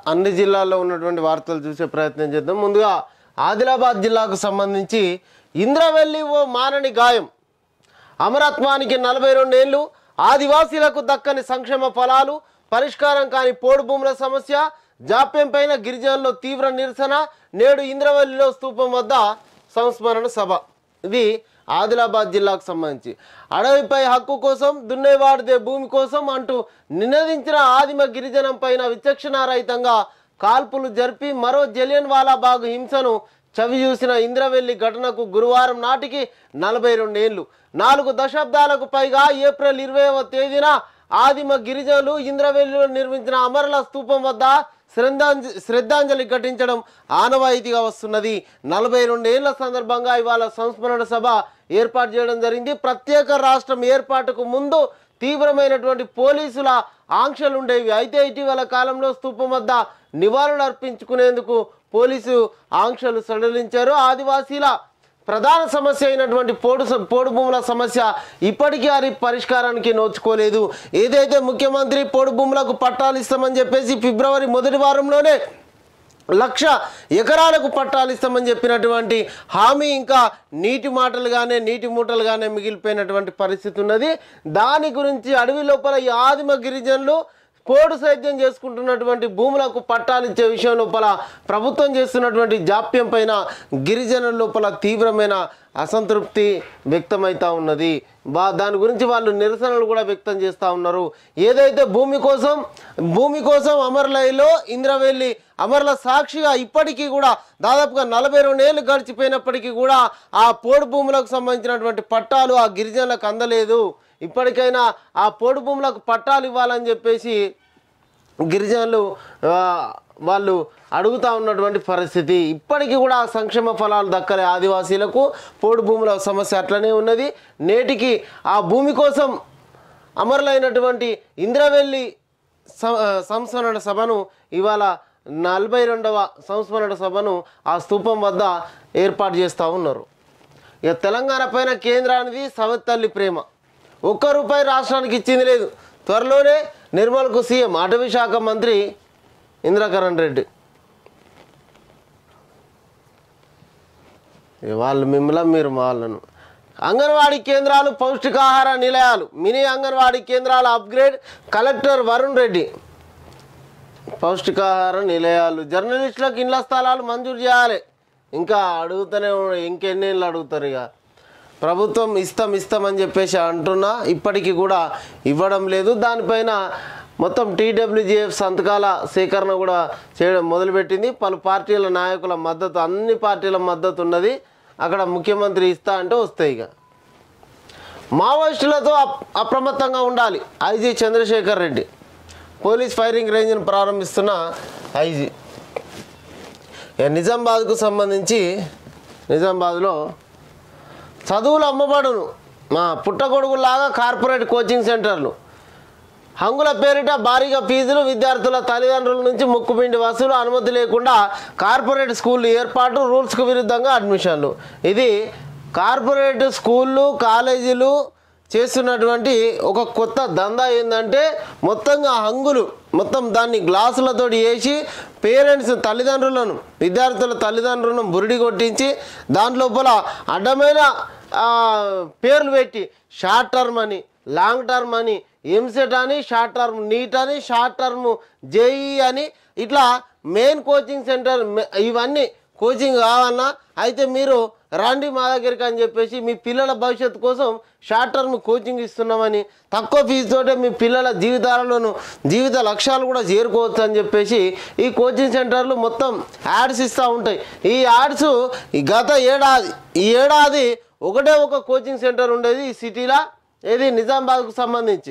అన్ని జిల్లాల్లో ఉన్నటువంటి వార్తలు చూసే ప్రయత్నం చేద్దాం ముందుగా ఆదిలాబాద్ జిల్లాకు సంబంధించి ఇంద్రవెల్లి ఓ మానని గాయం అమరత్వానికి నలభై రెండేళ్లు ఆదివాసీలకు దక్కని సంక్షేమ ఫలాలు పరిష్కారం కాని పోడు భూముల సమస్య జాప్యం పైన గిరిజనుల్లో తీవ్ర నిరసన నేడు ఇంద్రవల్లిలో స్తూపం వద్ద సంస్మరణ సభ ఇది ఆదిలాబాద్ జిల్లాకు సంబంధించి అడవిపై హక్కు కోసం దున్నేవాడిదే భూమి కోసం అంటూ నినదించిన ఆదిమ గిరిజనం పైన విచక్షణారహితంగా కాల్పులు జరిపి మరో జలియన్ వాలాబాగ్ హింసను చవి చూసిన ఇంద్రవెల్లి ఘటనకు గురువారం నాటికి నలభై రెండేళ్లు నాలుగు దశాబ్దాలకు పైగా ఏప్రిల్ ఇరవైవ తేదీన ఆదిమ గిరిజనులు ఇంద్రవెల్లిలో నిర్మించిన అమరల స్తూపం వద్ద శ్రద్ధాంజ శ్రద్ధాంజలి ఘటించడం ఆనవాయితీగా వస్తున్నది నలభై రెండేళ్ల సందర్భంగా ఇవాళ సంస్మరణ సభ ఏర్పాటు చేయడం జరిగింది ప్రత్యేక రాష్ట్రం ఏర్పాటుకు ముందు తీవ్రమైనటువంటి పోలీసుల ఆంక్షలు ఉండేవి అయితే ఇటీవల కాలంలో స్తూపం వద్ద నివాళులు అర్పించుకునేందుకు పోలీసు ఆంక్షలు సడలించారు ఆదివాసీల ప్రధాన సమస్య అయినటువంటి పోడు స- పోడు భూముల సమస్య ఇప్పటికీ అది పరిష్కారానికి నోచుకోలేదు ఏదైతే ముఖ్యమంత్రి పోడు భూములకు పట్టాలు ఇస్తామని చెప్పేసి ఫిబ్రవరి మొదటి వారంలోనే లక్ష ఎకరాలకు పట్టాలు ఇస్తామని చెప్పినటువంటి హామీ ఇంకా నీటి మాటలుగానే నీటి మూటలుగానే మిగిలిపోయినటువంటి పరిస్థితి ఉన్నది దాని గురించి అడవి లోపల ఈ ఆదిమ గిరిజనులు పోడు సేద్యం చేసుకుంటున్నటువంటి భూములకు పట్టాలు ఇచ్చే విషయం లోపల ప్రభుత్వం చేస్తున్నటువంటి జాప్యం పైన గిరిజనుల లోపల తీవ్రమైన అసంతృప్తి వ్యక్తమవుతా ఉన్నది బా దాని గురించి వాళ్ళు నిరసనలు కూడా వ్యక్తం చేస్తూ ఉన్నారు ఏదైతే భూమి కోసం భూమి కోసం అమర్లైలో ఇంద్రవెల్లి అమర్ల సాక్షిగా ఇప్పటికీ కూడా దాదాపుగా నలభై రెండు ఏళ్ళు గడిచిపోయినప్పటికీ కూడా ఆ పోడు భూములకు సంబంధించినటువంటి పట్టాలు ఆ గిరిజనులకు అందలేదు ఇప్పటికైనా ఆ పోడు భూములకు పట్టాలు ఇవ్వాలని చెప్పేసి గిరిజనులు ఆ, వాళ్ళు అడుగుతా ఉన్నటువంటి పరిస్థితి ఇప్పటికీ కూడా ఆ సంక్షేమ ఫలాలు దక్కలే ఆదివాసీలకు పోడు భూముల సమస్య అట్లనే ఉన్నది నేటికి ఆ భూమి కోసం అమరులైనటువంటి ఇంద్రవెల్లి సం- ఆ, సంస్మరణ సభను ఇవాళ నలభై రెండవ సంస్మరణ సభను ఆ స్తూపం వద్ద ఏర్పాటు చేస్తూ ఉన్నారు ఇక తెలంగాణ పైన కేంద్రానికి సవత్తల్లి ప్రేమ ఒక్క రూపాయి రాష్ట్రానికి ఇచ్చింది లేదు త్వరలోనే నిర్మల్కు సీఎం అటవీ శాఖ మంత్రి ఇంద్రకరణ్ రెడ్డి ఇక వాళ్ళు మిమ్మల్ని మీరు వాళ్ళను అంగన్వాడీ కేంద్రాలు పౌష్టికాహార నిలయాలు మినీ అంగన్వాడీ కేంద్రాల అప్గ్రేడ్ కలెక్టర్ వరుణ్ రెడ్డి పౌష్టికాహార నిలయాలు జర్నలిస్టులకు ఇండ్ల స్థలాలు మంజూరు చేయాలి ఇంకా అడుగుతూనే ఉన్నారు. ఇంకెన్నేళ్ళు అడుగుతారు ఇక ప్రభుత్వం ఇస్తాం ఇస్తామని చెప్పేసి అంటున్నా ఇప్పటికీ కూడా ఇవ్వడం లేదు దానిపైన మొత్తం టీడబ్ల్యూజీఎఫ్ సంతకాల సేకరణ కూడా చేయడం మొదలుపెట్టింది పలు పార్టీల నాయకుల మద్దతు అన్ని పార్టీల మద్దతు ఉన్నది అక్కడ ముఖ్యమంత్రి ఇస్తా అంటే వస్తాయి ఇక మావోయిస్టులతో అప్- అప్రమత్తంగా ఉండాలి IG Chandrashekar Reddy police firing రేంజ్ను ప్రారంభిస్తున్న ఐజీ ఇక నిజామాబాద్కు సంబంధించి నిజామాబాద్లో చదువులు అమ్మబడును మా పుట్టగొడుగులాగా కార్పొరేట్ కోచింగ్ సెంటర్లు హంగుల పేరిట భారీగా ఫీజులు విద్యార్థుల తల్లిదండ్రుల నుంచి ముక్కుపిండి వసూలు అనుమతి లేకుండా కార్పొరేట్ స్కూళ్ళు ఏర్పాటు రూల్స్కు విరుద్ధంగా అడ్మిషన్లు ఇది కార్పొరేట్ స్కూళ్ళు కాలేజీలు చేస్తున్నటువంటి ఒక కొత్త దందా ఏంటంటే మొత్తంగా హంగులు మొత్తం దాన్ని గ్లాసులతో వేసి పేరెంట్స్ తల్లిదండ్రులను విద్యార్థుల తల్లిదండ్రులను బురిడి కొట్టించి దాని లోపల అడ్డమైన ఆ, పేర్లు పెట్టి షార్ట్ టర్మ్ అని లాంగ్ టర్మ్ అని ఎంసెట్ అని షార్ట్ టర్మ్ నీట్ అని షార్ట్ టర్మ్ జేఈ అని ఇట్లా మెయిన్ కోచింగ్ సెంటర్ మె- ఇవన్నీ కోచింగ్ కావాలన్నా అయితే మీరు రండి మా దగ్గరికి అని చెప్పేసి మీ పిల్లల భవిష్యత్తు కోసం షార్ట్ టర్మ్ కోచింగ్ ఇస్తున్నామని తక్కువ ఫీజుతోటే మీ పిల్లల జీవితాలలోను జీవిత లక్ష్యాలు కూడా చేరుకోవచ్చు అని చెప్పేసి ఈ కోచింగ్ సెంటర్లు మొత్తం యాడ్స్ ఇస్తూ ఉంటాయి ఈ యాడ్స్ ఈ గత ఏడాది ఈ ఏడాది ఒకటే ఒక కోచింగ్ సెంటర్ ఉండేది ఈ సిటీలో ఏది నిజామాబాద్కు సంబంధించి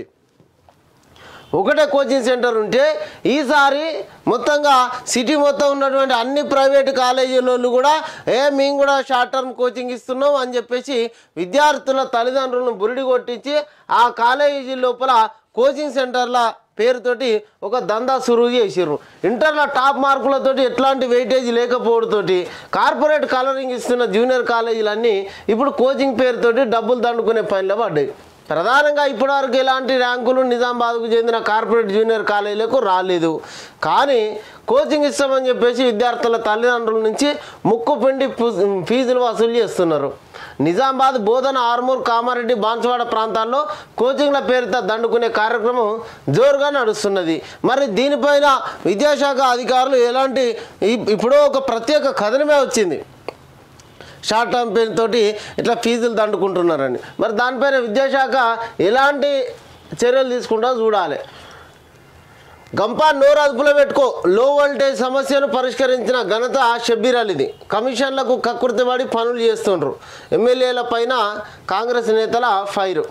ఒకటే కోచింగ్ సెంటర్ ఉంటే ఈసారి మొత్తంగా సిటీ మొత్తం ఉన్నటువంటి అన్ని ప్రైవేట్ కాలేజీలలో కూడా ఏ మేము కూడా షార్ట్ టర్మ్ కోచింగ్ ఇస్తున్నాం అని చెప్పేసి విద్యార్థుల తల్లిదండ్రులను బురిడి కొట్టించి ఆ కాలేజీ లోపల కోచింగ్ సెంటర్ల పేరుతోటి ఒక దందా సురువు చేసిర్రు ఇంటర్లో టాప్ మార్కులతోటి ఎట్లాంటి వెయిటేజ్ లేకపోవడంతోటి కార్పొరేట్ కలరింగ్ ఇస్తున్న జూనియర్ కాలేజీలన్నీ ఇప్పుడు కోచింగ్ పేరుతోటి డబ్బులు దండుకునే పనిలో పడ్డాయి ప్రధానంగా ఇప్పటివరకు ఎలాంటి ర్యాంకులు నిజామాబాద్కు చెందిన కార్పొరేట్ జూనియర్ కాలేజీలకు రాలేదు కానీ కోచింగ్ ఇస్తామని చెప్పేసి విద్యార్థుల తల్లిదండ్రుల నుంచి ముక్కు పిండి పు- ఫీజులు వసూలు చేస్తున్నారు నిజామాబాద్ బోధన ఆర్మూర్ కామారెడ్డి బాన్సువాడ ప్రాంతాల్లో కోచింగ్ల పేరుతో దండుకునే కార్యక్రమం జోరుగా నడుస్తున్నది మరి దీనిపైన విద్యాశాఖ అధికారులు ఎలాంటి ఇప్- ఇప్పుడు ఒక ప్రత్యేక కథనమే వచ్చింది షార్ట్ టర్మ్ పేరు తోటి ఇట్లా ఫీజులు దండుకుంటున్నారని మరి దానిపైన విద్యాశాఖ ఎలాంటి చర్యలు తీసుకుంటా చూడాలి గంపా నోరు అదుపులో పెట్టుకో లో వోల్టేజ్ సమస్యను పరిష్కరించిన ఘనత షబ్బీర్ అలీది కమిషన్లకు కక్కుర్తిపడి పనులు చేస్తుండ్రు ఎమ్మెల్యేల పైన కాంగ్రెస్ నేతల ఫైరు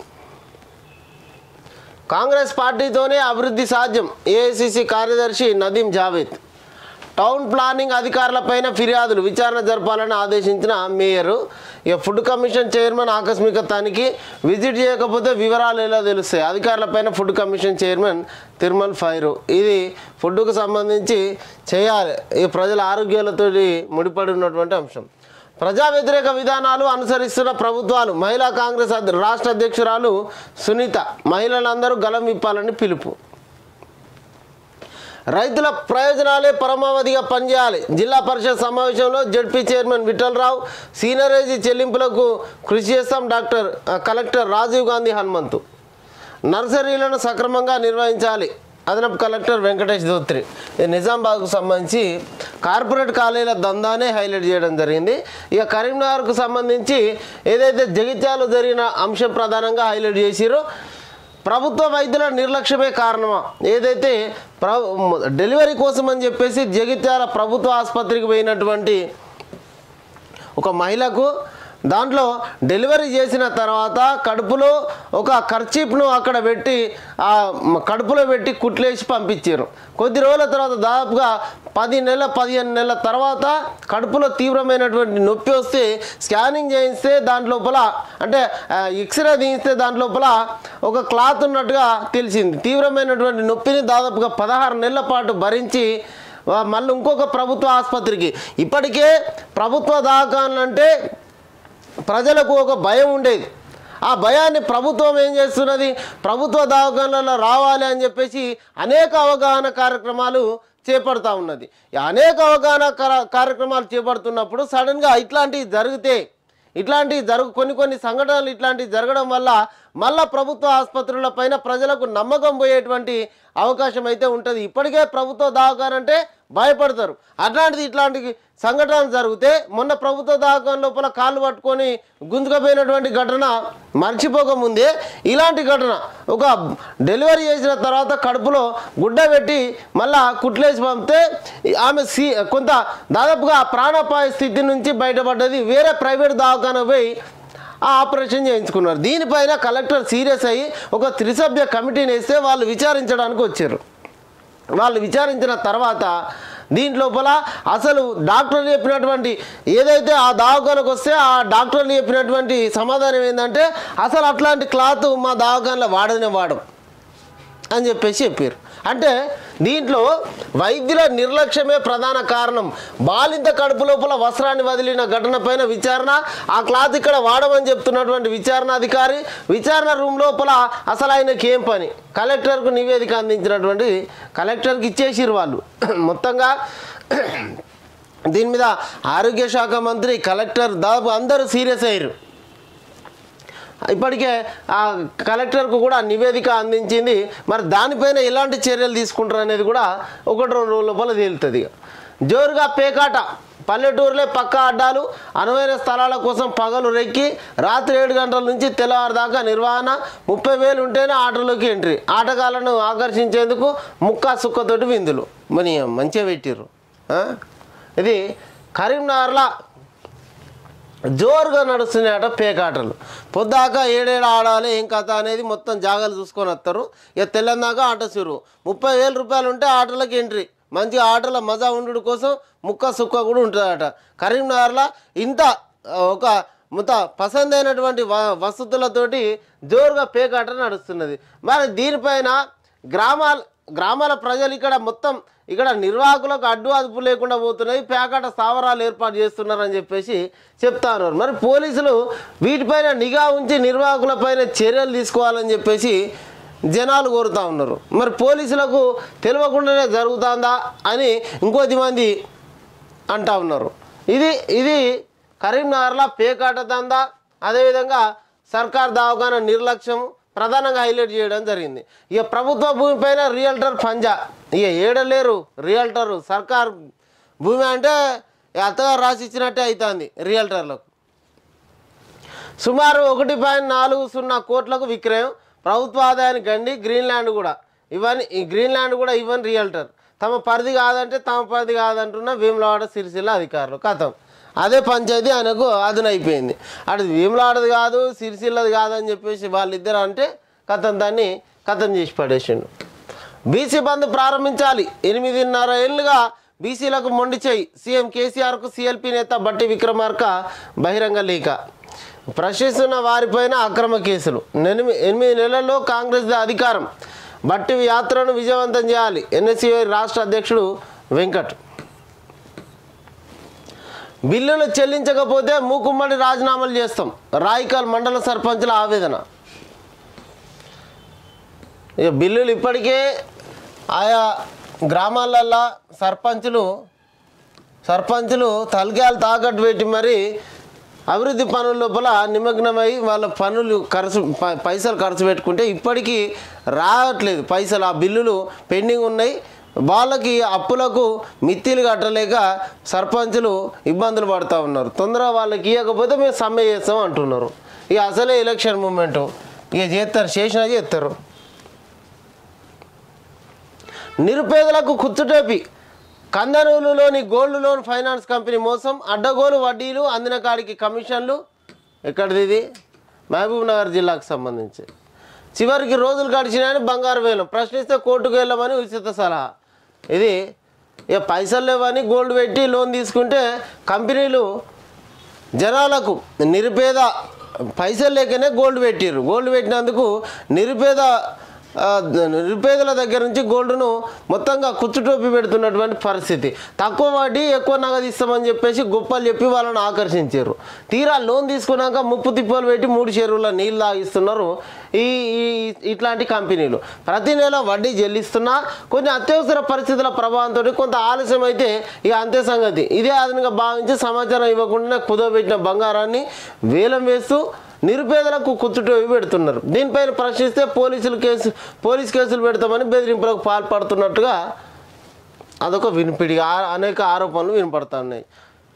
కాంగ్రెస్ పార్టీతోనే అభివృద్ధి సాధ్యం ఏఐసిసి కార్యదర్శి నదీం జావేద్ టౌన్ ప్లానింగ్ అధికారులపైన ఫిర్యాదులు విచారణ జరపాలని ఆదేశించిన మేయర్ ఇక ఫుడ్ కమిషన్ చైర్మన్ ఆకస్మిక తనిఖీ విజిట్ చేయకపోతే వివరాలు ఎలా తెలుస్తాయి అధికారులపైన food commission chairman Tirumal fire ఇది ఫుడ్కు సంబంధించి చేయాలి ఈ ప్రజల ఆరోగ్యాలతో ముడిపడి ఉన్నటువంటి అంశం ప్రజా వ్యతిరేక విధానాలు అనుసరిస్తున్న ప్రభుత్వాలు మహిళా కాంగ్రెస్ అధ్య- రాష్ట్ర అధ్యక్షురాలు సునీత మహిళలందరూ గలం విప్పాలని పిలుపు రైతుల ప్రయోజనాలే పరమావధిగా పనిచేయాలి జిల్లా పరిషత్ సమావేశంలో జడ్పీ చైర్మన్ విఠలరావు సీనియరేజీ చెల్లింపులకు కృషి చేస్తాం డాక్టర్ ఆ, కలెక్టర్ రాజీవ్ గాంధీ హనుమంతు నర్సరీలను సక్రమంగా నిర్వహించాలి అదనపు కలెక్టర్ వెంకటేష్ ధోత్రి ఇది నిజామాబాద్కు సంబంధించి కార్పొరేట్ కాలేజీల దందానే హైలైట్ చేయడం జరిగింది ఇక కరీంనగర్కు సంబంధించి ఏదైతే జగిత్యాలు జరిగిన అంశం ప్రధానంగా హైలైట్ చేసిరో ప్రభుత్వ వైద్యుల నిర్లక్ష్యమే కారణమా ఏదైతే ప్ర డెలివరీ కోసం అని చెప్పేసి జగిత్యాల ప్రభుత్వ ఆసుపత్రికి పోయినటువంటి ఒక మహిళకు దాంట్లో డెలివరీ చేసిన తర్వాత కడుపులో ఒక ఖర్చీప్ను అక్కడ పెట్టి ఆ మ- కడుపులో పెట్టి కుట్లేసి పంపించారు కొద్ది రోజుల తర్వాత దాదాపుగా పది నెలల పదిహేను నెలల తర్వాత కడుపులో తీవ్రమైనటువంటి నొప్పి వస్తే స్కానింగ్ చేయిస్తే దాంట్ లోపల అంటే ఆ, ఎక్స్రే తీయిస్తే దాంట్ లోపల ఒక క్లాత్ ఉన్నట్టుగా తెలిసింది తీవ్రమైనటువంటి నొప్పిని దాదాపుగా పదహారు నెలల పాటు భరించి వా- మళ్ళీ ఇంకొక ప్రభుత్వ ఆసుపత్రికి ఇప్పటికే ప్రభుత్వ దవాఖానలు ప్రజలకు ఒక భయం ఉండేది ఆ భయాన్ని ప్రభుత్వం ఏం చేస్తున్నది ప్రభుత్వ దవాఖానలలో రావాలి అని చెప్పేసి అనేక అవగాహన కార్యక్రమాలు చేపడతా ఉన్నది ఈ అనేక అవగాహన కర- కార్యక్రమాలు చేపడుతున్నప్పుడు సడన్గా ఇట్లాంటివి జరిగితే ఇట్లాంటివి జరుగు కొన్ని కొన్ని సంఘటనలు ఇట్లాంటివి జరగడం వల్ల మళ్ళా ప్రభుత్వ ఆసుపత్రుల పైన ప్రజలకు నమ్మకం పోయేటువంటి అవకాశం అయితే ఉంటుంది ఇప్పటికే ప్రభుత్వ దవాఖాన అంటే భయపడతారు అట్లాంటిది ఇట్లాంటి సంఘటనలు జరిగితే మొన్న ప్రభుత్వ దవాఖాన లోపల కాళ్ళు పట్టుకొని గుంజుకపోయినటువంటి ఘటన మర్చిపోకముందే ఇలాంటి ఘటన ఒక డెలివరీ చేసిన తర్వాత కడుపులో గుడ్డ పెట్టి మళ్ళా కుట్లేసి పంపితే ఆమె సీ కొంత దాదాపుగా ప్రాణాపాయ స్థితి నుంచి బయటపడ్డది వేరే ప్రైవేట్ దవాఖాన పోయి ఆ ఆపరేషన్ చేయించుకున్నారు దీనిపైన కలెక్టర్ సీరియస్ అయ్యి ఒక త్రిసభ్య కమిటీని వేస్తే వాళ్ళు విచారించడానికి వచ్చారు వాళ్ళు విచారించిన తర్వాత దీంట్లోపల అసలు డాక్టర్ చెప్పినటువంటి ఏదైతే ఆ దవాఖానకు వస్తే ఆ డాక్టర్లు చెప్పినటువంటి సమాధానం ఏంటంటే అసలు అట్లాంటి క్లాత్ మా దవాఖానలో వాడనే వాడం అని చెప్పేసి చెప్పారు అంటే దీంట్లో వైద్యుల నిర్లక్ష్యమే ప్రధాన కారణం బాలింత కడుపు లోపల వస్త్రాన్ని వదిలిన ఘటన పైన విచారణ ఆ క్లాత్ ఇక్కడ వాడమని చెప్తున్నటువంటి విచారణ అధికారి విచారణ రూమ్ లోపల అసలు ఆయనకి ఏం పని కలెక్టర్కు నివేదిక అందించినటువంటి కలెక్టర్కి ఇచ్చేసిరు వాళ్ళు మొత్తంగా దీని మీద ఆరోగ్య శాఖ మంత్రి కలెక్టర్ దాదాపు అందరూ సీరియస్ అయ్యారు ఇప్పటికే ఆ కలెక్టర్కు కూడా నివేదిక అందించింది మరి దానిపైన ఎలాంటి చర్యలు తీసుకుంటారు అనేది కూడా ఒకటి రెండు రోజుల లోపల తేలుతుంది ఇక. జోరుగా పేకాట పల్లెటూరులే పక్క అడ్డాలు అనువైన స్థలాల కోసం పగలు రెక్కి రాత్రి ఏడు గంటల నుంచి తెల్లవారు దాకా నిర్వహణ ముప్పై వేలు ఉంటేనే ఆటలోకి ఎంట్రీ ఆటగాళ్లను ఆకర్షించేందుకు ముక్క సుక్కతోటి విందులు మరి మంచిగా పెట్టిర్రు ఆ? ఇది కరీంనగర్లో జోరుగా నడుస్తున్నాయట పేకాటలు పొద్దాక ఏడేడు ఆడాలి ఏం కథ అనేది మొత్తం జాగాలు చూసుకొని వస్తారు ఇక తెల్లందాకా ఆట సురు ముప్పై వేల రూపాయలు ఉంటే ఆటలకు ఎంట్రీ మంచిగా ఆటల మజా ఉండు కోసం ముక్క సుక్క కూడా ఉంటుందట కరీంనగర్లో ఇంత ఆ, ఒక మొత్త పసందైనటువంటి వ వసతులతోటి జోరుగా పేకాట నడుస్తున్నది మరి దీనిపైన గ్రామాల గ్రామాల ప్రజలు ఇక్కడ మొత్తం ఇక్కడ నిర్వాహకులకు అడ్డు అదుపు లేకుండా పోతున్నాయి పేకాట స్థావరాలు ఏర్పాటు చేస్తున్నారని చెప్పేసి చెప్తా ఉన్నారు మరి పోలీసులు వీటిపైన నిఘా ఉంచి నిర్వాహకులపైన చర్యలు తీసుకోవాలని చెప్పేసి జనాలు కోరుతా ఉన్నారు మరి పోలీసులకు తెలియకుండానే జరుగుతుందా అని ఇంకొద్ది మంది అంటా ఉన్నారు ఇది ఇది కరీంనగర్లో పేకాట దందా అదేవిధంగా సర్కార్ దవాఖాన నిర్లక్ష్యం ప్రధానంగా హైలైట్ చేయడం జరిగింది ఇక ప్రభుత్వ భూమిపైన రియల్టర్ పంజా ఇక ఏడలేరు రియల్టరు సర్కార్ భూమి అంటే అత్తగారు రాసి ఇచ్చినట్టే అవుతుంది రియల్టర్లకు సుమారు ఒకటి పాయింట్ నాలుగు సున్నా కోట్లకు విక్రయం ప్రభుత్వ ఆదాయానికి గండి గ్రీన్లాండ్ కూడా ఇవన్నీ ఈ గ్రీన్లాండ్ కూడా ఇవన్నీ రియల్టర్ తమ పరిధి కాదంటే తమ పరిధి కాదంటున్న వేములవాడ సిరిసిల్ల అధికారులు కథం అదే పంచాయతీ ఆయనకు అదునైపోయింది అటు వేములవాడది కాదు సిరిసిల్లది కాదని చెప్పేసి వాళ్ళిద్దరు అంటే కథం దాన్ని కథం చేసి పడేసిండు బీసీ బంద్ ప్రారంభించాలి ఎనిమిదిన్నర ఏళ్ళుగా బీసీలకు మొండి చేయి సీఎం కేసీఆర్కు సీఎల్పీ నేత బట్టి విక్రమార్క బహిరంగ లేఖ ప్రశ్నిస్తున్న వారిపైన అక్రమ కేసులు ఎనిమి ఎనిమిది నెలల్లో కాంగ్రెస్ అధికారం బట్టి యాత్రను విజయవంతం చేయాలి ఎన్ఎస్సీ రాష్ట్ర అధ్యక్షుడు వెంకట్ బిల్లులు చెల్లించకపోతే మూకుమ్మడి రాజీనామాలు చేస్తాం రాయికల్ మండల సర్పంచుల ఆవేదన ఇక బిల్లులు ఇప్పటికే ఆయా గ్రామాలల్లో సర్పంచులు సర్పంచులు తలకాయలు తాకట్టు పెట్టి మరి అభివృద్ధి పనుల లోపల నిమగ్నమై వాళ్ళ పనులు ఖర్చు ప- పైసలు ఖర్చు పెట్టుకుంటే ఇప్పటికీ రావట్లేదు పైసలు ఆ బిల్లులు పెండింగ్ ఉన్నాయి వాళ్ళకి అప్పులకు మిత్తిలు కట్టలేక సర్పంచులు ఇబ్బందులు పడుతూ ఉన్నారు తొందరగా వాళ్ళకి ఇవ్వకపోతే మేము సమ్మె చేస్తాం అంటున్నారు ఇక అసలే ఎలక్షన్ మూమెంటు ఇక చేస్తారు చేసినా చేస్తారు నిరుపేదలకు కుచ్చుటేపి కందనూలులోని గోల్డ్ లోన్ ఫైనాన్స్ కంపెనీ మోసం అడ్డగోలు వడ్డీలు అందిన కాడికి కమిషన్లు ఎక్కడిది ఇది మహబూబ్ నగర్ జిల్లాకు సంబంధించి చివరికి రోజులు గడిచినాయని బంగారు వేలం ప్రశ్నిస్తే కోర్టుకు వెళ్ళమని ఉచిత సలహా ఇది ఇక పైసలు లేవని గోల్డ్ పెట్టి లోన్ తీసుకుంటే కంపెనీలు జనాలకు నిరుపేద పైసలు లేకనే గోల్డ్ పెట్టిర్రు గోల్డ్ పెట్టినందుకు నిరుపేద ఆ, నిరుపేదల దగ్గర నుంచి గోల్డ్ను మొత్తంగా కుచ్చుటోపి పెడుతున్నటువంటి పరిస్థితి తక్కువ వడ్డీ ఎక్కువ నగదు ఇస్తామని చెప్పేసి గొప్పలు చెప్పి వాళ్ళని ఆకర్షించారు తీరా లోన్ తీసుకున్నాక ముప్పు తిప్పలు పెట్టి మూడు చెరువుల నీళ్ళు తాగిస్తున్నారు ఈ ఈ- ఇట్లాంటి కంపెనీలు ప్రతి నెల వడ్డీ చెల్లిస్తున్నా కొన్ని అత్యవసర పరిస్థితుల ప్రభావంతో కొంత ఆలస్యం అయితే ఇక అంతే సంగతి ఇదే అదనంగా భావించి సమాచారం ఇవ్వకుండా కుదవబెట్టిన బంగారాన్ని వేలం వేస్తూ నిరుపేదలకు కుచ్చుటోవి పెడుతున్నారు దీనిపైన ప్రశ్నిస్తే పోలీసులు కేసు పోలీస్ కేసులు పెడతామని బెదిరింపులకు పాల్పడుతున్నట్టుగా అదొక వినిపిడి ఆ- అనేక ఆరోపణలు వినపడుతున్నాయి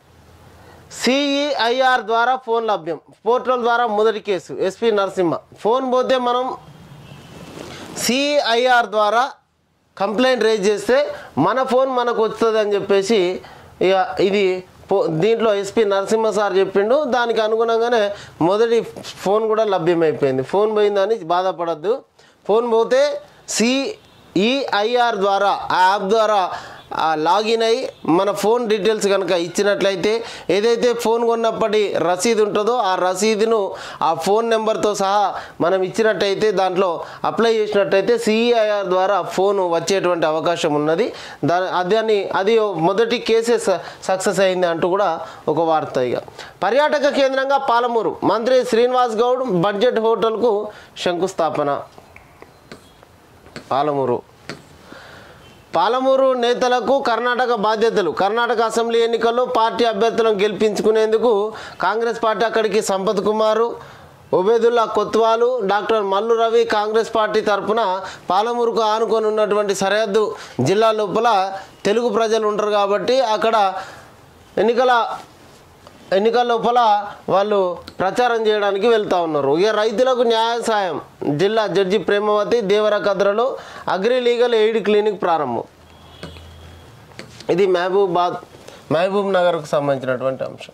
సిఈఐఆర్ ద్వారా ఫోన్ లభ్యం పోర్టల్ ద్వారా మొదటి కేసు ఎస్పీ నరసింహ ఫోన్ పోతే మనం సిఐఆర్ ద్వారా కంప్లైంట్ రేజ్ చేస్తే మన ఫోన్ మనకు వస్తుంది అని చెప్పేసి ఇక ఇది పో దీంట్లో ఎస్పీ నరసింహ సార్ చెప్పిండు దానికి అనుగుణంగానే మొదటి ఫోన్ కూడా లభ్యమైపోయింది ఫోన్ పోయిందని బాధపడద్దు ఫోన్ పోతే సిఈఐఆర్ ద్వారా ఆ యాప్ ద్వారా ఆ లాగిన్ అయ్యి మన ఫోన్ డీటెయిల్స్ కనుక ఇచ్చినట్లయితే ఏదైతే ఫోన్ కొన్నప్పటి రసీదు ఉంటుందో ఆ రసీదును ఆ ఫోన్ నెంబర్తో సహా మనం ఇచ్చినట్టయితే దాంట్లో అప్లై చేసినట్టయితే సిఈఐఆర్ ద్వారా ఫోన్ వచ్చేటువంటి అవకాశం ఉన్నది దా దాన్ని అది మొదటి కేసే సక్సెస్ అయింది అంటూ కూడా ఒక వార్త ఇక పర్యాటక కేంద్రంగా పాలమూరు మంత్రి శ్రీనివాస్ గౌడ్ బడ్జెట్ హోటల్కు శంకుస్థాపన పాలమూరు పాలమూరు నేతలకు కర్ణాటక బాధ్యతలు కర్ణాటక అసెంబ్లీ ఎన్నికల్లో పార్టీ అభ్యర్థులను గెలిపించుకునేందుకు కాంగ్రెస్ పార్టీ అక్కడికి సంపత్ కుమారు ఒబేదుల్లా కొత్వాలు డాక్టర్ మల్లు రవి కాంగ్రెస్ పార్టీ తరఫున పాలమూరుకు ఆనుకొని ఉన్నటువంటి సరిహద్దు జిల్లా లోపల తెలుగు ప్రజలు ఉంటారు కాబట్టి అక్కడ ఎన్నికల ఎన్నికల లోపల వాళ్ళు ప్రచారం చేయడానికి వెళ్తా ఉన్నారు ఇక రైతులకు న్యాయ సాయం జిల్లా జడ్జి ప్రేమవతి దేవరకద్రలో అగ్రి లీగల్ ఎయిడ్ క్లినిక్ ప్రారంభం ఇది మహబూబాద్ మహబూబ్ నగర్కు సంబంధించినటువంటి అంశం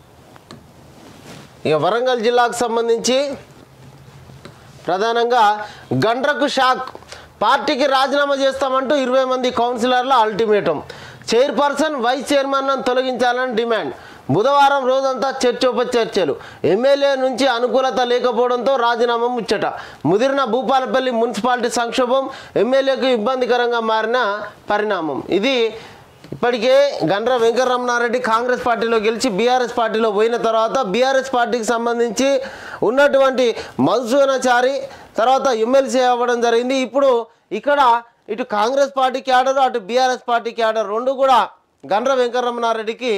ఇక వరంగల్ జిల్లాకు సంబంధించి ప్రధానంగా గండ్రకు షాక్ పార్టీకి రాజీనామా చేస్తామంటూ ఇరవై మంది కౌన్సిలర్ల అల్టిమేటం చైర్పర్సన్ వైస్ చైర్మన్లను తొలగించాలని డిమాండ్ బుధవారం రోజంతా చర్చోపచర్చలు ఎమ్మెల్యే నుంచి అనుకూలత లేకపోవడంతో రాజీనామా ముచ్చట ముదిరిన భూపాలపల్లి మున్సిపాలిటీ సంక్షోభం ఎమ్మెల్యేకు ఇబ్బందికరంగా మారిన పరిణామం ఇది ఇప్పటికే గండ్ర వెంకటరమణారెడ్డి కాంగ్రెస్ పార్టీలో గెలిచి బీఆర్ఎస్ పార్టీలో పోయిన తర్వాత బీఆర్ఎస్ పార్టీకి సంబంధించి ఉన్నటువంటి మధుసూదనాచారి తర్వాత ఎమ్మెల్సీ అవ్వడం జరిగింది ఇప్పుడు ఇక్కడ ఇటు కాంగ్రెస్ పార్టీ క్యాడర్ అటు బీఆర్ఎస్ పార్టీ క్యాడర్ రెండు కూడా గండ్ర వెంకటరమణారెడ్డికి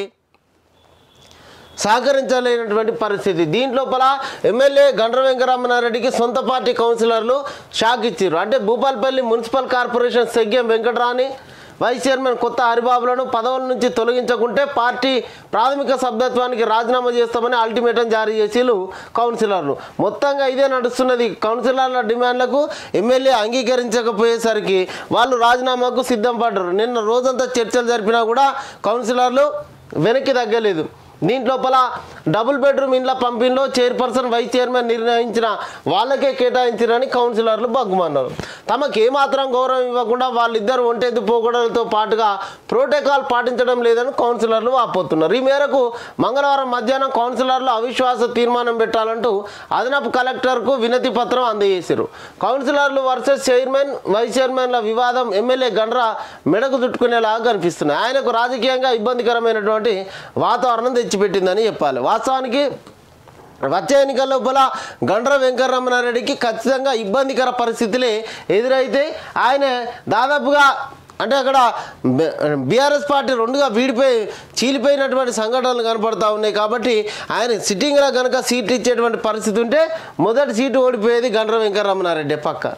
సహకరించలేనటువంటి పరిస్థితి దీంట్లోపల ఎమ్మెల్యే గండ్ర వెంకటరమణారెడ్డికి సొంత పార్టీ కౌన్సిలర్లు షాక్ ఇచ్చారు అంటే Bhupalpally municipal corporation Seggam Venkatarani vice chairman Kotha హరిబాబులను పదవుల నుంచి తొలగించకుంటే పార్టీ ప్రాథమిక సభ్యత్వానికి రాజీనామా చేస్తామని అల్టిమేటం జారీ చేసిలు కౌన్సిలర్లు మొత్తంగా ఇదే నడుస్తున్నది కౌన్సిలర్ల డిమాండ్లకు ఎమ్మెల్యే అంగీకరించకపోయేసరికి వాళ్ళు రాజీనామాకు సిద్ధం పడ్డారు నిన్న రోజంతా చర్చలు జరిపినా కూడా కౌన్సిలర్లు వెనక్కి తగ్గలేదు దీంట్లోపల డబుల్ బెడ్రూమ్ ఇండ్ల పంపిణీలో చైర్పర్సన్ వైస్ చైర్మన్ నిర్ణయించిన వాళ్ళకే కేటాయించారని కౌన్సిలర్లు బగ్గుమన్నారు తమకు ఏమాత్రం గౌరవం ఇవ్వకుండా వాళ్ళిద్దరు ఒంటెద్దు పోకడలతో పాటుగా ప్రోటోకాల్ పాటించడం లేదని కౌన్సిలర్లు వాపోతున్నారు ఈ మేరకు మంగళవారం మధ్యాహ్నం కౌన్సిలర్లు అవిశ్వాస తీర్మానం పెట్టాలంటూ అదనపు కలెక్టర్కు వినతి పత్రం అందజేశారు కౌన్సిలర్లు వర్సెస్ చైర్మన్ వైస్ చైర్మన్ల వివాదం ఎమ్మెల్యే గండ్ర మెడకు చుట్టుకునేలాగా కనిపిస్తుంది ఆయనకు రాజకీయంగా ఇబ్బందికరమైనటువంటి వాతావరణం తెచ్చిపెట్టిందని చెప్పాలి వాస్తవానికి వచ్చే ఎన్నికల లోపల గండ్ర వెంకటరమణారెడ్డికి ఖచ్చితంగా ఇబ్బందికర పరిస్థితులే ఎదురైతే ఆయన దాదాపుగా అంటే అక్కడ బీఆర్ఎస్ పార్టీ రెండుగా వీడిపోయి చీలిపోయినటువంటి సంఘటనలు కనపడతా ఉన్నాయి కాబట్టి ఆయన సిట్టింగ్లో కనుక సీట్ ఇచ్చేటువంటి పరిస్థితి ఉంటే మొదటి సీటు ఓడిపోయేది గండ్ర వెంకటరమణారెడ్డి పక్క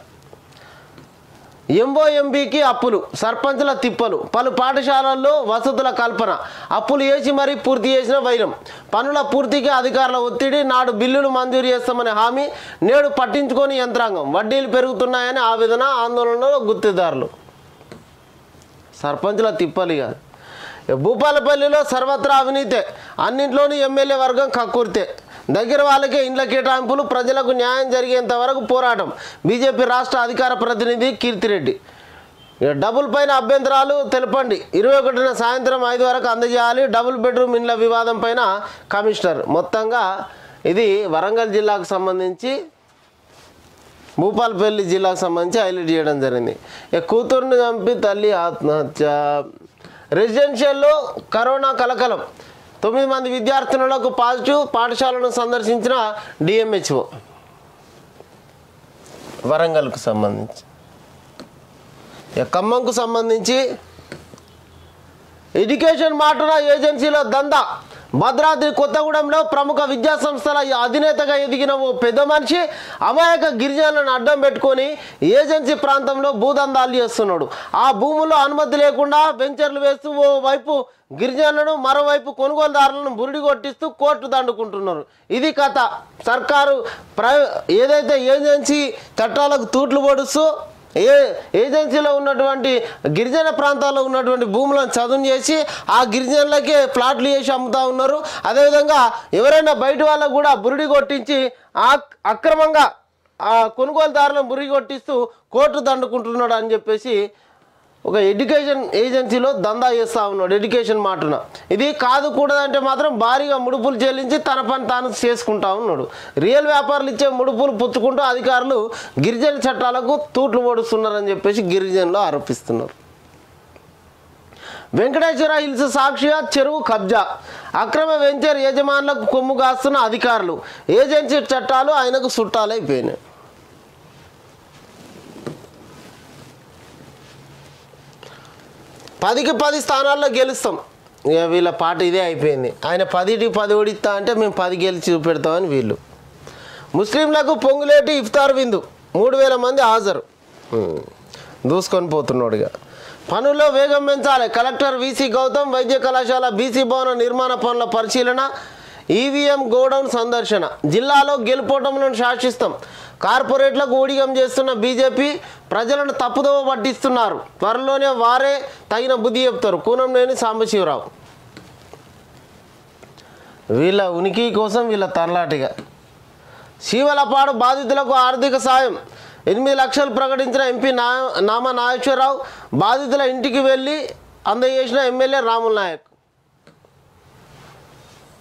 ఎంఓ ఎంబీకి అప్పులు సర్పంచుల తిప్పలు పలు పాఠశాలల్లో వసతుల కల్పన అప్పులు వేసి మరీ పూర్తి చేసిన వైరం పనుల పూర్తికి అధికారుల ఒత్తిడి నాడు బిల్లులు మంజూరు చేస్తామనే హామీ నేడు పట్టించుకొని యంత్రాంగం వడ్డీలు పెరుగుతున్నాయని ఆవేదన ఆందోళనలో గుర్తిదారులు సర్పంచుల తిప్పలు కాదు భూపాలపల్లిలో సర్వత్రా అవినీతే అన్నింట్లోనూ ఎమ్మెల్యే వర్గం కక్కుర్తే దగ్గర వాళ్ళకే ఇండ్ల కేటాయింపులు ప్రజలకు న్యాయం జరిగేంత వరకు పోరాటం బీజేపీ రాష్ట్ర అధికార ప్రతినిధి కీర్తిరెడ్డి ఇక డబుల్ పైన అభ్యంతరాలు తెలపండి ఇరవై ఒకటిన సాయంత్రం ఐదు వరకు అందజేయాలి డబుల్ బెడ్రూమ్ ఇండ్ల వివాదం పైన కమిషనర్ మొత్తంగా ఇది వరంగల్ జిల్లాకు సంబంధించి భూపాలపల్లి జిల్లాకు సంబంధించి హైలైట్ చేయడం జరిగింది ఇక కూతురుని చంపి తల్లి ఆత్మహత్య రెసిడెన్షియల్లో కరోనా కలకలం తొమ్మిది మంది విద్యార్థినులకు పాజిటివ్ పాఠశాలను సందర్శించిన డిఎంహెచ్ఓ వరంగల్కు సంబంధించి ఇక ఖమ్మంకు సంబంధించి ఎడ్యుకేషన్ మాటున ఏజెన్సీలో దందా భద్రాద్రి కొత్తగూడెంలో ప్రముఖ విద్యా సంస్థల అధినేతగా ఎదిగిన ఓ పెద్ద మనిషి అమాయక గిరిజనులను అడ్డం పెట్టుకొని ఏజెన్సీ ప్రాంతంలో భూదందాలు చేస్తున్నాడు ఆ భూముల్లో అనుమతి లేకుండా వెంచర్లు వేస్తూ ఓ వైపు గిరిజనులను మరోవైపు కొనుగోలుదారులను బురిడి కొట్టిస్తూ కోర్టు దండుకుంటున్నారు ఇది కథ సర్కారు ప్రై ఏదైతే ఏజెన్సీ చట్టాలకు తూట్లు పొడుస్తూ ఏ ఏజెన్సీలో ఉన్నటువంటి గిరిజన ప్రాంతాల్లో ఉన్నటువంటి భూములను చదును చేసి ఆ గిరిజనులకే ప్లాట్లు చేసి అమ్ముతా ఉన్నారు అదేవిధంగా ఎవరైనా బయట వాళ్ళకు కూడా బురిడి కొట్టించి ఆ అక్రమంగా ఆ కొనుగోలుదారులను బురిడి కొట్టిస్తూ కోర్టు దండుకుంటున్నాడు అని చెప్పేసి ఒక ఎడ్యుకేషన్ ఏజెన్సీలో దందా చేస్తూ ఉన్నాడు ఎడ్యుకేషన్ మాటున ఇది కాదు కూడదంటే మాత్రం భారీగా ముడుపులు చెల్లించి తన పని తాను చేసుకుంటా ఉన్నాడు రియల్ వ్యాపారులు ఇచ్చే ముడుపులు పుచ్చుకుంటూ అధికారులు గిరిజన చట్టాలకు తూట్లు పొడుస్తున్నారని చెప్పేసి గిరిజనులు ఆరోపిస్తున్నారు వెంకటేశ్వర హిల్స్ సాక్షిగా చెరువు కబ్జా అక్రమ వెంచర్ యజమానులకు కొమ్ము కాస్తున్న అధికారులు ఏజెన్సీ చట్టాలు ఆయనకు చుట్టాలైపోయినాయి పదికి పది స్థానాల్లో గెలుస్తాం ఇక వీళ్ళ పాట ఇదే అయిపోయింది ఆయన పదికి పది ఓడిస్తా అంటే మేము పది గెలిచి చూపెడతామని వీళ్ళు ముస్లింలకు పొంగులేటి ఇఫ్తార్ విందు మూడు వేల మంది హాజరు ఉమ్, దూసుకొని పోతున్నాడుగా పనుల్లో వేగం పెంచాలి కలెక్టర్ వీసీ గౌతమ్ వైద్య కళాశాల బీసీ భవన నిర్మాణ పనుల పరిశీలన ఈవీఎం గోడౌన్ సందర్శన జిల్లాలో గెలుపోవటంలను శాసిస్తాం కార్పొరేట్లకు ఊడిగం చేస్తున్న బీజేపీ ప్రజలను తప్పుదోవ పట్టిస్తున్నారు త్వరలోనే వారే తగిన బుద్ధి చెప్తారు కూనంనేని సాంబశివరావు వీళ్ళ ఉనికి కోసం వీళ్ళ తరలాటిగా శీవలపాడు బాధితులకు ఆర్థిక సాయం ఎనిమిది లక్షలు ప్రకటించిన ఎంపీ నా నామా నాగేశ్వరరావు బాధితుల ఇంటికి వెళ్ళి అందజేసిన ఎమ్మెల్యే రాముల్ నాయక్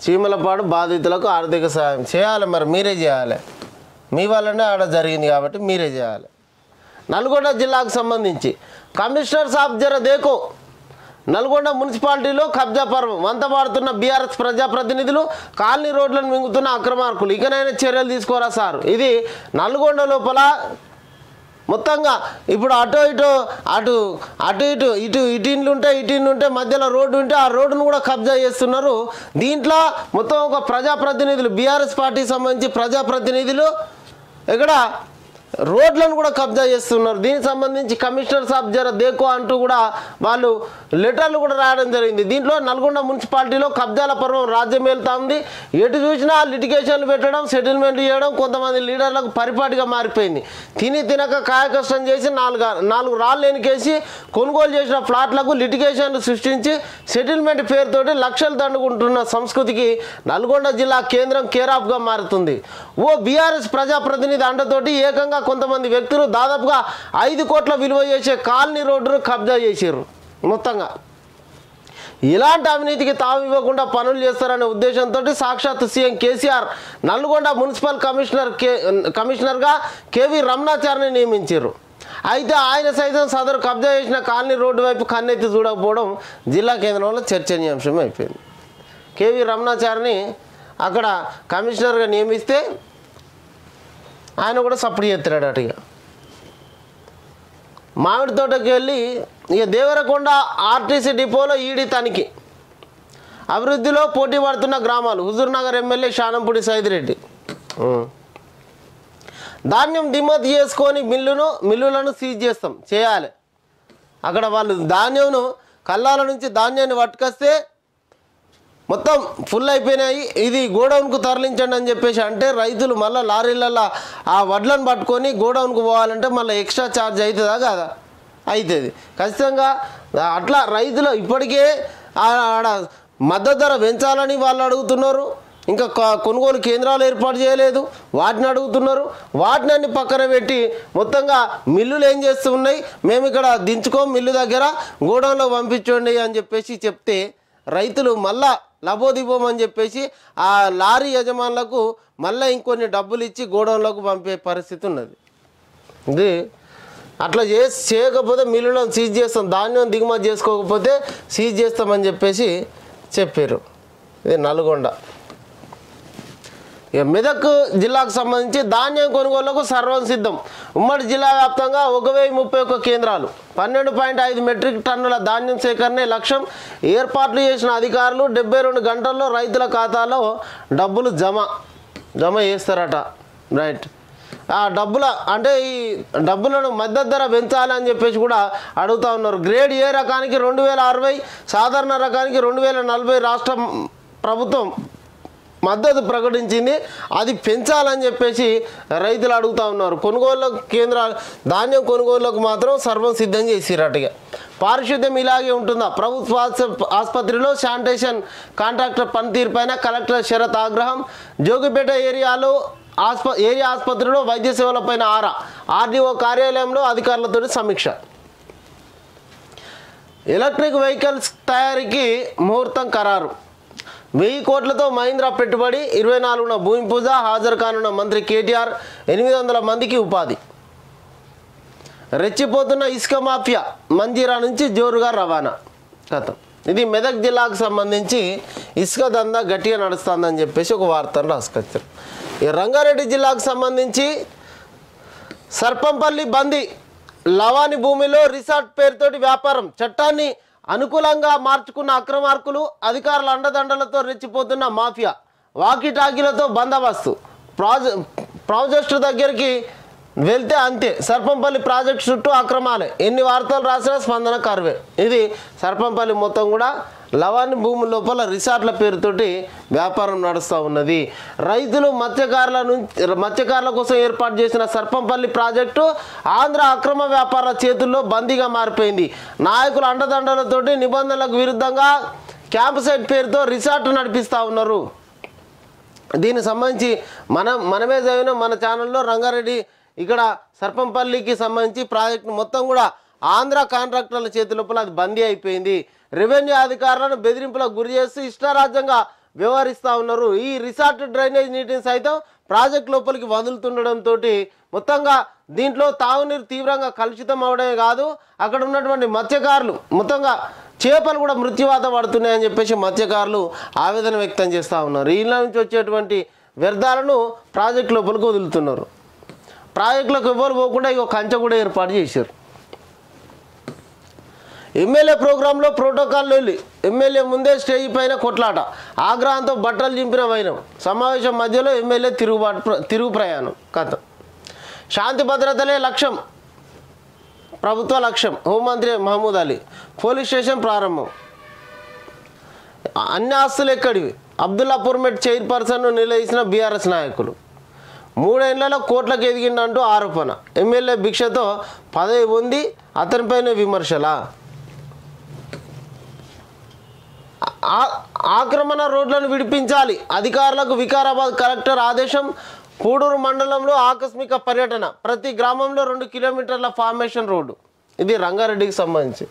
చీమలపాడు బాధితులకు ఆర్థిక సహాయం చేయాలి మరి మీరే చేయాలి మీ వల్లనే ఆడ జరిగింది కాబట్టి మీరే చేయాలి నల్గొండ జిల్లాకు సంబంధించి కమిషనర్ సాబ్ జర దేకో నల్గొండ మున్సిపాలిటీలో కబ్జా పర్వం వంతపాడుతున్న బీఆర్ఎస్ ప్రజాప్రతినిధులు కాలనీ రోడ్లను మింగుతున్న అక్రమార్కులు ఇకనైనా చర్యలు తీసుకోరా సార్ ఇది నల్గొండ లోపల మొత్తంగా ఇప్పుడు అటు ఇటు అటు అటు ఇటు ఇటు ఇటు ఇండ్లు ఉంటే ఇటు ఇండ్లు ఉంటే మధ్యలో రోడ్డు ఉంటే ఆ రోడ్డును కూడా కబ్జా చేస్తున్నారు దీంట్లో మొత్తం ఒక ప్రజాప్రతినిధులు బీఆర్ఎస్ పార్టీకి సంబంధించి ప్రజాప్రతినిధులు ఇక్కడ రోడ్లను కూడా కబ్జా చేస్తున్నారు దీనికి సంబంధించి కమిషనర్ సాబ్ జర దేకో అంటూ కూడా వాళ్ళు లెటర్లు కూడా రాయడం జరిగింది దీంట్లో నల్గొండ మున్సిపాలిటీలో కబ్జాల పర్వం రాజ్యం వెళ్తా ఉంది ఎటు చూసినా లిటిగేషన్లు పెట్టడం సెటిల్మెంట్ చేయడం కొంతమంది లీడర్లకు పరిపాటిగా మారిపోయింది తిని తినక కాయకష్టం చేసి నాలుగు నాలుగు రాళ్ళు ఎనికేసి కొనుగోలు చేసిన ఫ్లాట్లకు లిటిగేషన్లు సృష్టించి సెటిల్మెంట్ పేరుతోటి లక్షలు దండుకుంటున్న సంస్కృతికి నల్గొండ జిల్లా కేంద్రం కేర్ ఆఫ్గా మారుతుంది ఓ బీఆర్ఎస్ ప్రజాప్రతినిధి అండతోటి ఏకంగా కొంతమంది వ్యక్తులు దాదాపుగా ఐదు కోట్ల విలువ చేసే కాలనీ రోడ్డును కబ్జా చేసారు మొత్తంగా ఇలాంటి అవినీతికి తావు ఇవ్వకుండా పనులు చేస్తారనే ఉద్దేశంతో సాక్షాత్ CM KCR Nalgonda municipal commissioner K కమిషనర్గా కేవీ రమణాచార్ని నియమించారు అయితే ఆయన సైతం సదరు కబ్జా చేసిన కాలనీ రోడ్డు వైపు కన్నెత్తి చూడకపోవడం జిల్లా కేంద్రంలో చర్చనీయాంశం అయిపోయింది కేవీ రమణాచారిని అక్కడ కమిషనర్గా నియమిస్తే ఆయన కూడా సపోర్ట్ చేస్తున్నాడు అటు ఇక మామిడి తోటకి వెళ్ళి ఇక దేవరకొండ ఆర్టీసీ డిపోలో ఈడీ తనిఖీ అభివృద్ధిలో పోటీ పడుతున్న గ్రామాలు హుజూర్నగర్ ఎమ్మెల్యే శానంపూడి సైదిరెడ్డి ఉం. ధాన్యం దిమ్మతి చేసుకొని మిల్లును మిల్లులను సీజ్ చేస్తాం చేయాలి అక్కడ వాళ్ళు ధాన్యంను కల్లాల నుంచి ధాన్యాన్ని పట్టుకొస్తే మొత్తం ఫుల్ అయిపోయినాయి ఇది గోడౌన్కు తరలించండి అని చెప్పేసి అంటే రైతులు మళ్ళీ లారీలలో ఆ వడ్లను పట్టుకొని గోడౌన్కు పోవాలంటే మళ్ళీ ఎక్స్ట్రా ఛార్జ్ అవుతుందా కాదా అవుతుంది ఖచ్చితంగా అట్లా రైతులు ఇప్పటికే ఆ- ఆడ మద్దతు ధర పెంచాలని వాళ్ళు అడుగుతున్నారు ఇంకా కొ- కొనుగోలు కేంద్రాలు ఏర్పాటు చేయలేదు వాటిని అడుగుతున్నారు వాటిని అన్ని పక్కన పెట్టి మొత్తంగా మిల్లులు ఏం చేస్తూ ఉన్నాయి మేము ఇక్కడ దించుకోం మిల్లు దగ్గర గోడౌన్లో పంపించండి అని చెప్పేసి చెప్తే రైతులు మళ్ళా లబోదిబోం అని చెప్పేసి ఆ లారీ యజమానులకు మళ్ళీ ఇంకొన్ని డబ్బులు ఇచ్చి గోడౌన్లోకి పంపే పరిస్థితి ఉన్నది ఇది అట్లా చేసి చేయకపోతే మిల్లులను సీజ్ చేస్తాం ధాన్యం దిగుమతి చేసుకోకపోతే సీజ్ చేస్తామని చెప్పేసి చెప్పారు ఇది నల్గొండ ఇక మెదక్ జిల్లాకు సంబంధించి ధాన్యం కొనుగోలుకు సర్వం సిద్ధం ఉమ్మడి జిల్లా వ్యాప్తంగా ఒక వెయ్యి ముప్పై ఒక్క కేంద్రాలు పన్నెండు పాయింట్ ఐదు మెట్రిక్ టన్నుల ధాన్యం సేకరణే లక్ష్యం ఏర్పాట్లు చేసిన అధికారులు డెబ్బై రెండు గంటల్లో రైతుల ఖాతాలో డబ్బులు జమ జమ చేస్తారట రైట్ ఆ డబ్బుల అంటే ఈ డబ్బులను మద్దతు ధర పెంచాలి అని చెప్పేసి కూడా అడుగుతా ఉన్నారు గ్రేడ్ ఏ రకానికి రెండు వేల అరవై సాధారణ రకానికి రెండు వేల నలభై రాష్ట్ర ప్రభుత్వం మద్దతు ప్రకటించింది అది పెంచాలని చెప్పేసి రైతులు అడుగుతా ఉన్నారు కొనుగోలు కేంద్రాలు ధాన్యం కొనుగోలుకు మాత్రం సర్వం సిద్ధం చేసిరట్టుగా పారిశుద్ధ్యం ఇలాగే ఉంటుందా ప్రభుత్వ ఆస్ప- ఆసుపత్రిలో శానిటేషన్ కాంట్రాక్టర్ పనితీరుపైన కలెక్టర్ శరత్ ఆగ్రహం జోగిపేట ఏరియాలో ఆస్ప ఏరియా ఆసుపత్రిలో వైద్య సేవలపైన ఆరా ఆర్డీఓ కార్యాలయంలో అధికారులతో సమీక్ష ఎలక్ట్రిక్ వెహికల్స్ తయారీకి ముహూర్తం ఖరారు వెయ్యి కోట్లతో మహీంద్రా పెట్టుబడి ఇరవై నాలుగున భూమి పూజ హాజరు కానున్న మంత్రి కేటీఆర్ ఎనిమిది వందల మందికి ఉపాధి రెచ్చిపోతున్న ఇసుక మాఫియా మంజీరా నుంచి జోరుగా రవాణా కథం ఇది మెదక్ జిల్లాకు సంబంధించి ఇసుక దందా గట్టిగా నడుస్తుందని చెప్పేసి ఒక వార్తను రాసుకొచ్చారు ఈ రంగారెడ్డి జిల్లాకు సంబంధించి సర్పంపల్లి బంది లవాని భూమిలో రిసార్ట్ పేరుతోటి వ్యాపారం చట్టాన్ని అనుకూలంగా మార్చుకున్న అక్రమార్కులు అధికారుల అండదండలతో రెచ్చిపోతున్న మాఫియా వాకిటాకీలతో బందోబస్తు ప్రాజె ప్రాజెక్టు దగ్గరికి వెళ్తే అంతే సర్పంపల్లి ప్రాజెక్ట్ చుట్టూ అక్రమాలే ఎన్ని వార్తలు రాసినా స్పందన కరువే ఇది సర్పంపల్లి మొత్తం కూడా లవాని భూమి లోపల రిసార్ట్ల పేరుతోటి వ్యాపారం నడుస్తూ ఉన్నది రైతులు మత్స్యకారుల నుంచి మత్స్యకారుల కోసం ఏర్పాటు చేసిన సర్పంపల్లి ప్రాజెక్టు ఆంధ్ర అక్రమ వ్యాపారుల చేతుల్లో బందీగా మారిపోయింది నాయకుల అండదండలతోటి నిబంధనలకు విరుద్ధంగా క్యాంప్ సైట్ పేరుతో రిసార్ట్ నడిపిస్తూ ఉన్నారు దీనికి సంబంధించి మనం మనమే చదివిన మన ఛానల్లో రంగారెడ్డి ఇక్కడ సర్పంపల్లికి సంబంధించి ప్రాజెక్టు మొత్తం కూడా ఆంధ్ర కాంట్రాక్టర్ల చేతి లోపల అది బందీ అయిపోయింది రెవెన్యూ అధికారులను బెదిరింపులకు గురి చేస్తూ ఇష్టారాజ్యంగా వ్యవహరిస్తూ ఉన్నారు ఈ రిసార్ట్ డ్రైనేజ్ నీటిని సైతం ప్రాజెక్ట్ లోపలికి వదులుతుండడంతో మొత్తంగా దీంట్లో తాగునీరు తీవ్రంగా కలుషితం అవడమే కాదు అక్కడ ఉన్నటువంటి మత్స్యకారులు మొత్తంగా చేపలు కూడా మృత్యువాత పడుతున్నాయని చెప్పేసి మత్స్యకారులు ఆవేదన వ్యక్తం చేస్తూ ఉన్నారు ఇళ్ళ నుంచి వచ్చేటువంటి వ్యర్థాలను ప్రాజెక్ట్ లోపలికి వదులుతున్నారు ప్రాజెక్టులకు ఎవ్వరు పోకుండా ఇక కంచె కూడా ఏర్పాటు చేశారు ఎమ్మెల్యే ప్రోగ్రాంలో ప్రోటోకాల్ వెళ్ళి ఎమ్మెల్యే ముందే స్టేజ్ పైన కొట్లాట ఆగ్రహంతో బట్టలు చింపిన వైనం సమావేశం మధ్యలో ఎమ్మెల్యే తిరుగుబాటు ప్ర- తిరుగు ప్రయాణం కథ శాంతి భద్రతలే లక్ష్యం ప్రభుత్వ లక్ష్యం హోంమంత్రి మహమూద్ అలీ పోలీస్ స్టేషన్ ప్రారంభం అన్ని ఆస్తులు ఎక్కడివి అబ్దుల్లాపూర్ మెట్ చైర్పర్సన్ను నిలదీసిన బీఆర్ఎస్ నాయకులు మూడేళ్లలో కోట్లకు ఎదిగిందంటూ ఆరోపణ ఎమ్మెల్యే భిక్షతో పదవి పొంది అతనిపైన విమర్శలా ఆ- ఆక్రమణ రోడ్లను విడిపించాలి అధికారులకు వికారాబాద్ కలెక్టర్ ఆదేశం పూడూరు మండలంలో ఆకస్మిక పర్యటన ప్రతి గ్రామంలో రెండు కిలోమీటర్ల ఫార్మేషన్ రోడ్డు ఇది రంగారెడ్డికి సంబంధించి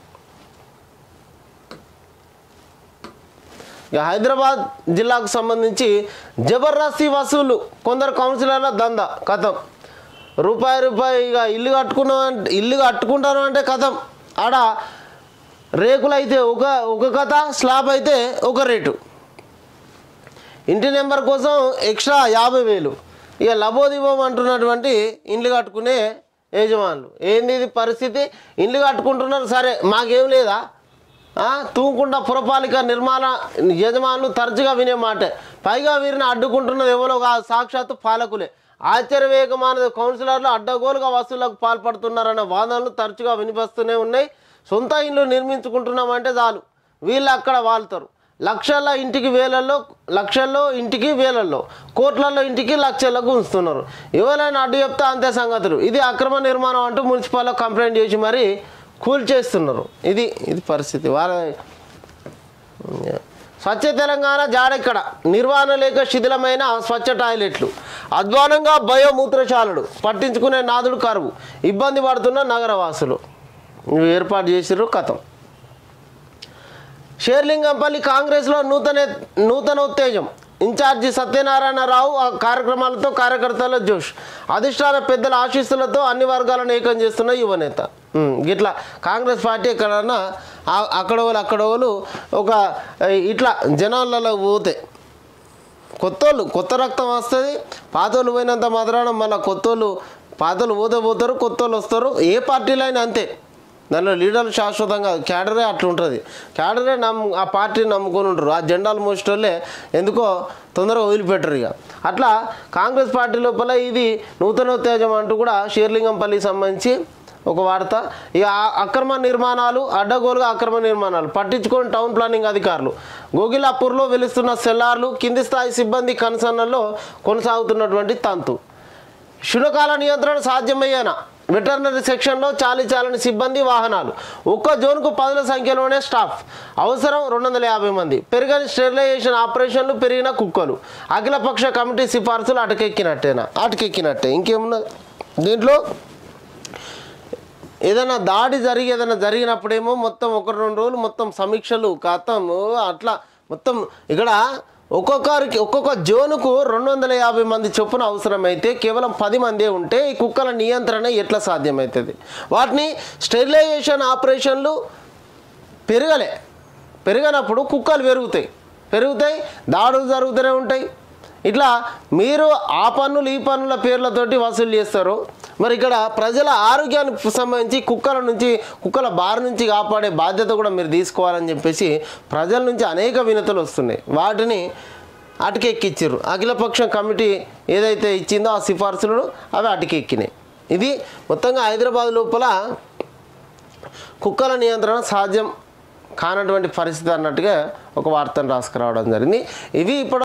ఇక హైదరాబాద్ జిల్లాకు సంబంధించి జబర్దస్తి వసూలు కొందరు కౌన్సిలర్ల దందా కథం రూపాయి రూపాయి ఇక ఇల్లు కట్టుకున్నాం అంటే ఇల్లు కట్టుకుంటాను అంటే కథం ఆడ రేకులు అయితే ఒక ఒక కథ స్లాబ్ అయితే ఒక రేటు ఇంటి నెంబర్ కోసం ఎక్స్ట్రా యాభై వేలు ఇక లబోదిబోం అంటున్నటువంటి ఇండ్లు కట్టుకునే యజమానులు ఏంది ఇది పరిస్థితి ఇండ్లు కట్టుకుంటున్నారు సరే మాకేం లేదా ఆ, తూకుండా పురపాలిక నిర్మాణ యజమానులు తరచుగా వినే మాటే పైగా వీరిని అడ్డుకుంటున్నది ఎవరో కాదు సాక్షాత్తు పాలకులే ఆశ్చర్యవేగమానది కౌన్సిలర్లు అడ్డగోలుగా వసూళ్లకు పాల్పడుతున్నారన్న వాదనలు తరచుగా వినిపిస్తూనే ఉన్నాయి సొంత ఇల్లు నిర్మించుకుంటున్నామంటే చాలు వీళ్ళు అక్కడ వాళ్తారు లక్షల ఇంటికి వేలల్లో లక్షల్లో ఇంటికి వేలల్లో కోట్లలో ఇంటికి లక్షలకు ఉంచుతున్నారు ఎవరైనా అడ్డు చెప్తే అంతే సంగతులు ఇది అక్రమ నిర్మాణం అంటూ మున్సిపాల్లో కంప్లైంట్ చేసి మరి కూల్ చేస్తున్నారు ఇది ఇది పరిస్థితి వాళ్ళ స్వచ్ఛ తెలంగాణ జాడెక్కడ నిర్వహణ లేక శిథిలమైన స్వచ్ఛ టాయిలెట్లు అధ్వానంగా బయోమూత్రశాలలు పట్టించుకునే నాదుడు కరువు ఇబ్బంది పడుతున్న నగరవాసులు ఇవి ఏర్పాటు చేసిర్రు కథం షేర్లింగంపల్లి కాంగ్రెస్లో నూతన నూతన ఉత్తేజం ఇన్ఛార్జి సత్యనారాయణరావు ఆ కార్యక్రమాలతో కార్యకర్తల జోష్ అధిష్టాన పెద్దల ఆశీస్సులతో అన్ని వర్గాలను ఏకం చేస్తున్న యువనేత ఉమ్, గిట్లా కాంగ్రెస్ పార్టీ ఎక్కడన్నా ఆ- అక్కడ వాళ్ళు అక్కడ వాళ్ళు ఒక ఇట్లా జనాలలో పోతే కొత్తోళ్ళు కొత్త రక్తం వస్తుంది పాతోళ్ళు పోయినంత మాత్రాన మళ్ళీ కొత్తోళ్ళు పాతోళ్ళు పోతే పోతారు కొత్తోళ్ళు వస్తారు ఏ పార్టీలో అయినా అంతే దానిలో లీడర్లు శాశ్వతంగా క్యాడరే అట్లుంటుంది క్యాడరే నమ్ము ఆ పార్టీని నమ్ముకొని ఉంటారు ఆ జెండాలు మోసేటోళ్ళే ఎందుకో తొందరగా వదిలిపెట్టరు ఇక అట్లా కాంగ్రెస్ పార్టీ లోపల ఇది నూతనోత్తేజం అంటూ కూడా షేర్లింగంపల్లికి సంబంధించి ఒక వార్త ఇక ఆ అక్రమ నిర్మాణాలు అడ్డగోలుగా అక్రమ నిర్మాణాలు పట్టించుకొని టౌన్ ప్లానింగ్ అధికారులు గోగిలాపూర్లో వెలుస్తున్న సెల్లార్లు కింది స్థాయి సిబ్బంది కన్సర్న్లలో కొనసాగుతున్నటువంటి తంతు శునకాల నియంత్రణ సాధ్యమయ్యేనా వెటర్నరీ సెక్షన్లో చాలీ చాలని సిబ్బంది వాహనాలు ఒక్క జోన్కు పదుల సంఖ్యలోనే స్టాఫ్ అవసరం రెండు వందల యాభై మంది పెరిగని స్టెరిలైజేషన్ ఆపరేషన్లు పెరిగిన కుక్కలు అఖిలపక్ష కమిటీ సిఫార్సులు అటకెక్కినట్టేనా అటకెక్కినట్టే ఇంకేమున్నది దీంట్లో ఏదైనా దాడి జరిగి ఏదైనా జరిగినప్పుడేమో మొత్తం ఒక రెండు రోజులు మొత్తం సమీక్షలు కథము అట్లా మొత్తం ఇక్కడ ఒక్కొక్కరికి ఒక్కొక్క జోనుకు రెండు వందల యాభై మంది చొప్పున అవసరమైతే కేవలం పది మందే ఉంటే ఈ కుక్కల నియంత్రణ ఎట్లా సాధ్యమవుతుంది వాటిని స్టెరిలైజేషన్ ఆపరేషన్లు పెరగలే పెరగనప్పుడు కుక్కలు పెరుగుతాయి పెరుగుతాయి దాడులు జరుగుతూనే ఉంటాయి ఇట్లా మీరు ఆ పన్నులు ఈ పన్నుల పేర్లతోటి వసూలు చేస్తారు మరి ఇక్కడ ప్రజల ఆరోగ్యానికి సంబంధించి కుక్కల నుంచి కుక్కల బారి నుంచి కాపాడే బాధ్యత కూడా మీరు తీసుకోవాలని చెప్పేసి ప్రజల నుంచి అనేక వినతులు వస్తున్నాయి వాటిని అటుకెక్కిచ్చారు అఖిలపక్షం కమిటీ ఏదైతే ఇచ్చిందో ఆ సిఫార్సులను అవి అటుకెక్కినాయి ఇది మొత్తంగా హైదరాబాద్ లోపల కుక్కల నియంత్రణ సాధ్యం కానటువంటి పరిస్థితి అన్నట్టుగా ఒక వార్తను రాసుకురావడం జరిగింది ఇవి ఇప్పుడు